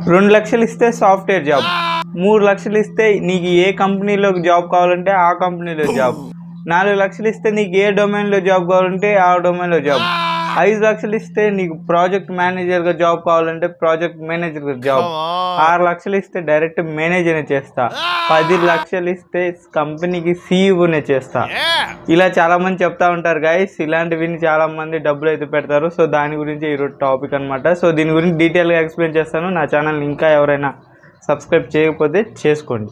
రెండు లక్షలు ఇస్తే సాఫ్ట్వేర్ జాబ్ మూడు లక్షలు ఇస్తే నీకు ఏ కంపెనీలో జాబ్ కావాలంటే ఆ కంపెనీలో జాబ్ నాలుగు లక్షలు ఇస్తే నీకు ఏ డొమైన్లో జాబ్ కావాలంటే ఆ డొమైన్లో జాబ్ ఐదు లక్షలు ఇస్తే నీకు ప్రాజెక్ట్ మేనేజర్గా జాబ్ కావాలంటే ప్రాజెక్ట్ మేనేజర్గా జాబ్ ఆరు లక్షలు ఇస్తే డైరెక్ట్ మేనేజర్నే చేస్తా పది లక్షలు ఇస్తే కంపెనీకి సీఈఓనే చేస్తా ఇలా చాలా మంది చెప్తా ఉంటారు గైస్ ఇలాంటివి చాలా మంది డబ్బులు అయితే పెడతారు సో దాని గురించి ఈరోజు టాపిక్ అనమాట సో దీని గురించి డీటెయిల్గా ఎక్స్ప్లెయిన్ చేస్తాను నా ఛానల్ ఇంకా ఎవరైనా సబ్స్క్రైబ్ చేయకపోతే చేసుకోండి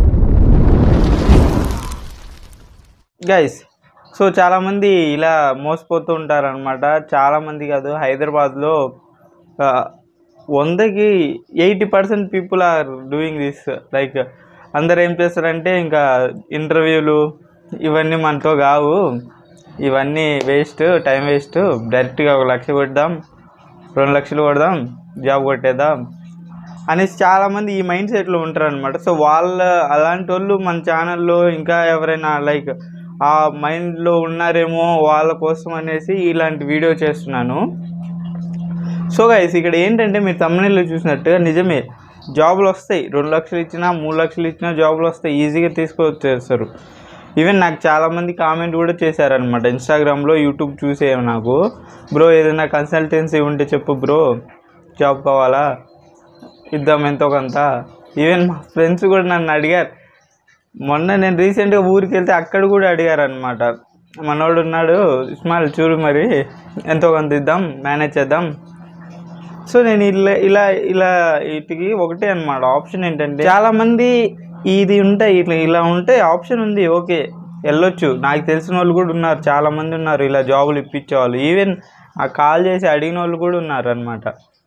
గైస్ సో చాలామంది ఇలా మోసపోతూ ఉంటారు అనమాట చాలామంది కాదు హైదరాబాద్లో ఆ, వందకి eighty percent people are doing this like అందరు ఏం చేస్తారంటే ఇంకా ఇంటర్వ్యూలు ఇవన్నీ మనతో కావు ఇవన్నీ వేస్ట్ టైం వేస్ట్ డైరెక్ట్గా ఒక లక్ష కొడదాం రెండు లక్షలు కొడదాం జాబ్ కొట్టేద్దాం అనేసి చాలామంది ఈ మైండ్ సెట్లో ఉంటారు అనమాట సో వాళ్ళ అలాంటి వాళ్ళు మన ఛానల్లో ఇంకా ఎవరైనా లైక్ ఆ మైండ్లో ఉన్నారేమో వాళ్ళ కోసం అనేసి ఇలాంటి వీడియో చేస్తున్నాను సో గైస్ ఇక్కడ ఏంటంటే మీరు తమిళలో చూసినట్టుగా నిజమే జాబులు వస్తాయి రెండు లక్షలు ఇచ్చినా మూడు లక్షలు ఇచ్చినా జాబులు వస్తాయి ఈజీగా తీసుకొచ్చేస్తారు ఈవెన్ నాకు చాలామంది కామెంట్ కూడా చేశారనమాట ఇన్స్టాగ్రామ్లో యూట్యూబ్ చూసే నాకు బ్రో ఏదైనా కన్సల్టెన్సీ ఉంటే చెప్పు బ్రో జాబ్ కావాలా ఇద్దాం ఎంతో కొంత ఈవెన్ మా ఫ్రెండ్స్ కూడా నన్ను అడిగారు మొన్న నేను రీసెంట్గా ఊరికి వెళ్తే అక్కడ కూడా అడిగారు అనమాట మనోడు ఉన్నాడు ఇస్మాయిల్ చూడు మరి ఎంతో కొంత ఇద్దాం మేనేజ్ చేద్దాం సో నేను ఇలా ఇలా ఇలా వీటికి ఒకటే అనమాట ఆప్షన్ ఏంటంటే చాలా మంది ఇది ఉంటాయి ఇట్లా ఇలా ఉంటే ఆప్షన్ ఉంది ఓకే వెళ్ళొచ్చు నాకు తెలిసిన వాళ్ళు కూడా ఉన్నారు చాలా మంది ఉన్నారు ఇలా జాబులు ఇప్పించే వాళ్ళు ఈవెన్ ఆ కాల్ చేసి అడిగిన వాళ్ళు కూడా ఉన్నారు అనమాట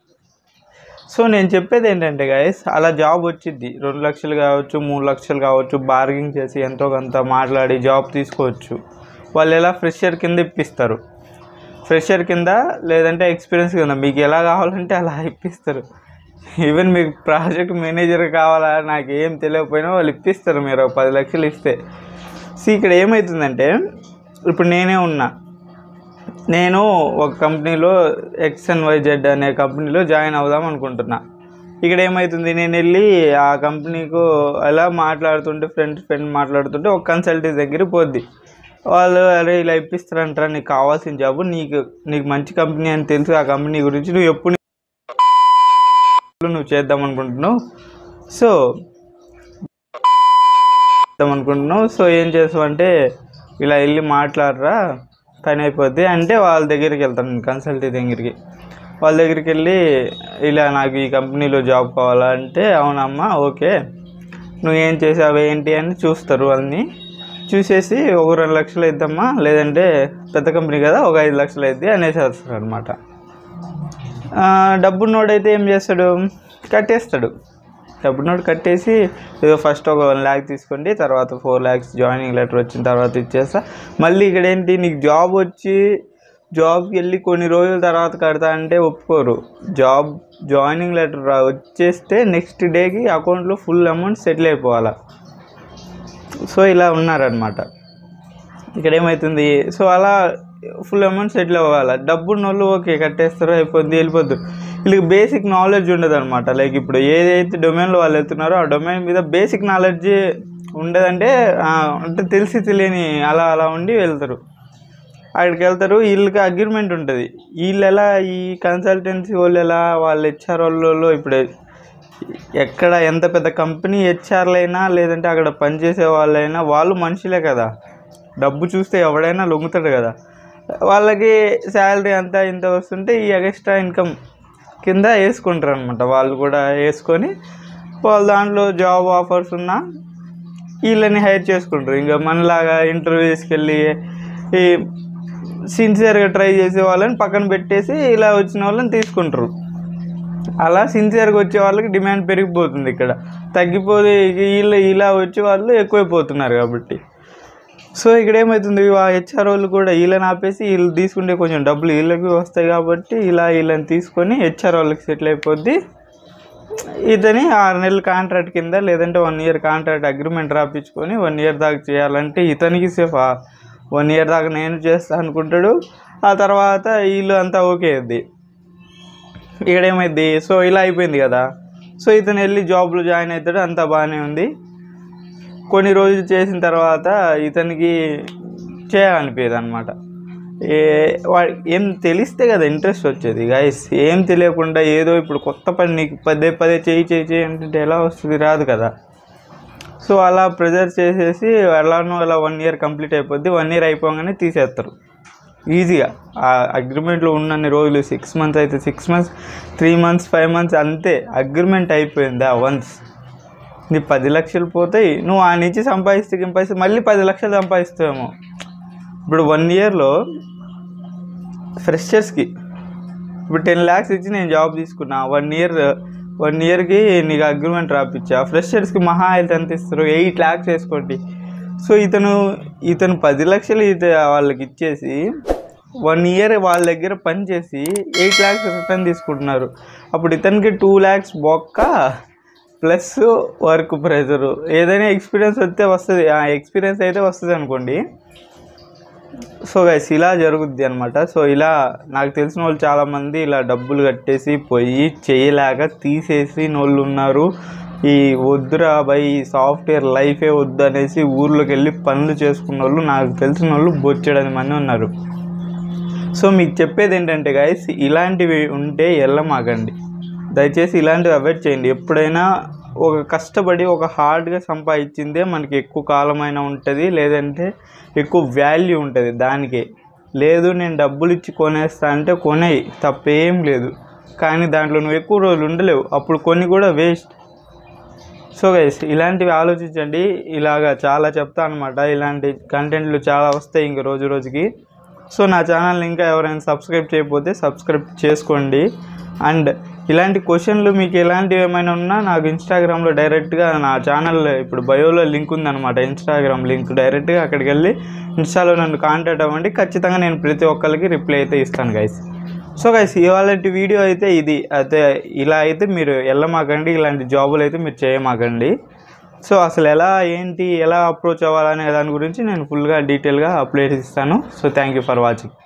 సో నేను చెప్పేది ఏంటంటే గైస్ అలా జాబ్ వచ్చింది రెండు లక్షలు కావచ్చు మూడు లక్షలు కావచ్చు బార్గింగ్ చేసి ఎంతో కొంత మాట్లాడి జాబ్ తీసుకోవచ్చు వాళ్ళు ఎలా ఫ్రెషర్ కింద ఇప్పిస్తారు ఫ్రెషర్ కింద లేదంటే ఎక్స్పీరియన్స్ కింద మీకు ఎలా కావాలంటే అలా ఇప్పిస్తారు ఈవెన్ మీకు ప్రాజెక్ట్ మేనేజర్ కావాలా నాకు ఏం తెలియకపోయినా వాళ్ళు ఇప్పిస్తారు మీరు ఒక పది లక్షలు ఇస్తే సో ఇక్కడ ఏమవుతుందంటే ఇప్పుడు నేనే ఉన్నా నేను ఒక కంపెనీలో ఎక్స్ అండ్ వై జెడ్ అనే కంపెనీలో జాయిన్ అవుదాం అనుకుంటున్నా ఇక్కడ ఏమవుతుంది నేను వెళ్ళి ఆ కంపెనీకు అలా మాట్లాడుతుంటే ఫ్రెండ్ ఫ్రెండ్ మాట్లాడుతుంటే ఒక కన్సల్టెంట్ దగ్గర పోద్ది వాళ్ళు అరే ఇలా ఇప్పిస్తారంటారా నీకు కావాల్సిన జాబ్ నీకు నీకు మంచి కంపెనీ అని తెలుసు ఆ కంపెనీ గురించి నువ్వు ఎప్పుడు నువ్వు చేద్దాం అనుకుంటున్నావు సో చేద్దాం అనుకుంటున్నావు సో ఏం చేస్తావు అంటే ఇలా వెళ్ళి మాట్లాడరా పని అయిపోద్ది అంటే వాళ్ళ దగ్గరికి వెళ్తాను నేను కన్సల్టెంట్ దగ్గరికి వాళ్ళ దగ్గరికి వెళ్ళి ఇలా నాకు ఈ కంపెనీలో జాబ్ కావాలంటే అవునమ్మా ఓకే నువ్వు ఏం చేసావు ఏంటి అని చూస్తారు వాళ్ళని చూసేసి ఒక రెండు లక్షలు ఇద్దామా లేదంటే పెద్ద కంపెనీ కదా ఒక ఐదు లక్షలు అయితే అనేసి వస్తారు అనమాట డబ్బున్నోడైతే ఏం చేస్తాడు కట్టేస్తాడు డబ్బున్నోడు కట్టేసి ఏదో ఫస్ట్ ఒక వన్ ల్యాక్ తీసుకోండి తర్వాత ఫోర్ ల్యాక్స్ జాయినింగ్ లెటర్ వచ్చిన తర్వాత ఇచ్చేస్తా మళ్ళీ ఇక్కడ ఏంటి నీకు జాబ్ వచ్చి జాబ్కి వెళ్ళి కొన్ని రోజుల తర్వాత కడతా అంటే ఒప్పుకోరు జాబ్ జాయినింగ్ లెటర్ వచ్చేస్తే నెక్స్ట్ డేకి అకౌంట్లో ఫుల్ అమౌంట్ సెటిల్ అయిపోవాలా సో ఇలా ఉన్నారనమాట ఇక్కడ ఏమవుతుంది సో అలా ఫుల్ అమౌంట్ సెటిల్ అవ్వాలి డబ్బు ఉన్న వాళ్ళు ఓకే కట్టేస్తారు అయిపోద్ది వెళ్ళిపోద్దు వీళ్ళకి బేసిక్ నాలెడ్జ్ ఉండదు అనమాట లైక్ ఇప్పుడు ఏదైతే డొమైన్లో వాళ్ళు వెళ్తున్నారో ఆ డొమైన్ మీద బేసిక్ నాలెడ్జ్ ఉండదంటే ఆ, అంటే తెలిసి తెలియని అలా అలా ఉండి వెళ్తారు అక్కడికి వెళ్తారు వీళ్ళకి అగ్రిమెంట్ ఉంటుంది వీళ్ళు ఎలా ఈ కన్సల్టెన్సీ వాళ్ళు ఎలా వాళ్ళు హెచ్ఆర్ వాళ్ళు ఇప్పుడు ఎక్కడ ఎంత పెద్ద కంపెనీ హెచ్ఆర్లైనా లేదంటే అక్కడ పనిచేసే వాళ్ళైనా వాళ్ళు మనుషులే కదా డబ్బు చూస్తే ఎవడైనా లొంగుతాడు కదా వాళ్ళకి శాలరీ అంతా ఇంత వస్తుంటే ఈ ఎక్స్ట్రా ఇన్కమ్ కింద వేసుకుంటారు అనమాట వాళ్ళు కూడా వేసుకొని వాళ్ళ దాంట్లో జాబ్ ఆఫర్స్ ఉన్నా వీళ్ళని హైర్ చేసుకుంటారు ఇంకా మనలాగా ఇంటర్వ్యూస్కి వెళ్ళి ఈ సిన్సియర్గా ట్రై చేసే వాళ్ళని పక్కన పెట్టేసి ఇలా వచ్చిన వాళ్ళని తీసుకుంటారు అలా సిన్సియర్గా వచ్చే వాళ్ళకి డిమాండ్ పెరిగిపోతుంది ఇక్కడ తగ్గిపోతే ఇక వీళ్ళు ఇలా వచ్చే వాళ్ళు ఎక్కువైపోతున్నారు కాబట్టి సో ఇక్కడ ఏమవుతుంది ఆ హెచ్ఆర్ వాళ్ళు కూడా వీళ్ళని ఆపేసి వీళ్ళు తీసుకుంటే కొంచెం డబ్బులు వీళ్ళకి వస్తాయి కాబట్టి ఇలా వీళ్ళని తీసుకొని హెచ్ఆర్ వాళ్ళకి సెటిల్ అయిపోద్ది ఇతని ఆరు నెలల కాంట్రాక్ట్ కింద లేదంటే వన్ ఇయర్ కాంట్రాక్ట్ అగ్రిమెంట్ రాపించుకొని వన్ ఇయర్ దాకా చేయాలంటే ఇతనికి సేఫ్ వన్ ఇయర్ దాకా నేను చేస్తా అనుకుంటాడు ఆ తర్వాత వీళ్ళు అంతా ఓకే అయింది ఇక్కడ ఏమైంది సో ఇలా అయిపోయింది కదా సో ఇతను వెళ్ళి జాబ్లో జాయిన్ అవుతాడు అంతా బాగానే ఉంది కొన్ని రోజులు చేసిన తర్వాత ఇతనికి చేయాలనిపించదు అనమాట ఏ వాడి ఏం తెలిస్తే కదా ఇంట్రెస్ట్ వచ్చేది గైస్ ఏం తెలియకుండా ఏదో ఇప్పుడు కొత్త పని నీకు పదే పదే చేయి చేయి చేయి అంటే ఎలా వస్తుంది రాదు కదా సో అలా ప్రెజర్ చేసేసి ఎలానో అలా వన్ ఇయర్ కంప్లీట్ అయిపోద్ది వన్ ఇయర్ అయిపోగానే తీసేస్తారు ఈజీగా ఆ అగ్రిమెంట్లో ఉన్నన్ని రోజులు సిక్స్ మంత్స్ అయితే six months three months five months అంతే అగ్రిమెంట్ అయిపోయింది ఆ వన్స్ నీ పది లక్షలు పోతాయి నువ్వు ఆ నుంచి సంపాదిస్తే సంపాదిస్తే మళ్ళీ పది లక్షలు సంపాదిస్తావేమో ఇప్పుడు వన్ ఇయర్లో ఫ్రెషర్స్కి ఇప్పుడు టెన్ ల్యాక్స్ ఇచ్చి నేను జాబ్ తీసుకున్నా వన్ ఇయర్ వన్ ఇయర్కి నీకు అగ్రిమెంట్ రాపిచ్చా ఫ్రెషర్స్కి మహా అయితే ఎంత ఇస్తారు ఎయిట్ ల్యాక్స్ వేసుకోండి సో ఇతను ఇతను పది లక్షలు ఇత వాళ్ళకి ఇచ్చేసి వన్ ఇయర్ వాళ్ళ దగ్గర పని చేసి ఎయిట్ ల్యాక్స్ రిటర్న్ తీసుకుంటున్నారు అప్పుడు ఇతనికి టూ ల్యాక్స్ బొక్క ప్లస్ వర్క్ ప్రెజరు ఏదైనా ఎక్స్పీరియన్స్ వస్తే వస్తుంది ఆ ఎక్స్పీరియన్స్ అయితే వస్తుంది అనుకోండి సో గైస్ ఇలా జరుగుద్ది అనమాట సో ఇలా నాకు తెలిసిన వాళ్ళు చాలామంది ఇలా డబ్బులు కట్టేసి పోయి చేయలేక తీసేసి వాళ్ళు ఉన్నారు ఈ వద్దురా బై సాఫ్ట్వేర్ లైఫే వద్దు అనేసి ఊర్లోకి వెళ్ళి పనులు చేసుకున్న వాళ్ళు నాకు తెలిసిన వాళ్ళు బొచ్చడని మంది ఉన్నారు సో మీకు చెప్పేది ఏంటంటే గైస్ ఇలాంటివి ఉంటే వెళ్ళమాకండి దయచేసి ఇలాంటివి అవాయిడ్ చేయండి ఎప్పుడైనా ఒక కష్టపడి ఒక హార్డ్గా సంపాదించిందే మనకి ఎక్కువ కాలమైనా ఉంటుంది లేదంటే ఎక్కువ వాల్యూ ఉంటుంది దానికే లేదు నేను డబ్బులు ఇచ్చి కొనేస్తా అంటే కొనేయి తప్పేం లేదు కానీ దాంట్లో నువ్వు ఎక్కువ రోజులు ఉండలేవు అప్పుడు కొన్ని కూడా వేస్ట్ సో గైస్ ఇలాంటివి ఆలోచించండి ఇలాగా చాలా చెప్తా అనమాట ఇలాంటి కంటెంట్లు చాలా వస్తాయి ఇంక రోజు రోజుకి సో నా ఛానల్ ఇంకా ఎవరైనా సబ్స్క్రైబ్ చేయకపోతే సబ్స్క్రైబ్ చేసుకోండి అండ్ ఇలాంటి క్వశ్చన్లు మీకు ఎలాంటివి ఏమైనా ఉన్నా నాకు ఇన్స్టాగ్రామ్లో డైరెక్ట్గా నా ఛానల్ ఇప్పుడు బయోలో లింక్ ఉందన్నమాట ఇన్స్టాగ్రామ్ లింక్ డైరెక్ట్గా అక్కడికి వెళ్ళి ఇన్స్టాలో నన్ను కాంటాక్ట్ అవ్వండి ఖచ్చితంగా నేను ప్రతి ఒక్కరికి రిప్లై అయితే ఇస్తాను గైస్ సో గైస్ ఇవాళ వీడియో అయితే ఇది అయితే ఇలా అయితే మీరు వెళ్ళమాకండి ఇలాంటి జాబులు అయితే మీరు చేయమాకండి సో అసలు ఎలా ఏంటి ఎలా అప్రోచ్ అవ్వాలనే దాని గురించి నేను ఫుల్గా డీటెయిల్గా అప్డేట్ ఇస్తాను so thank you for watching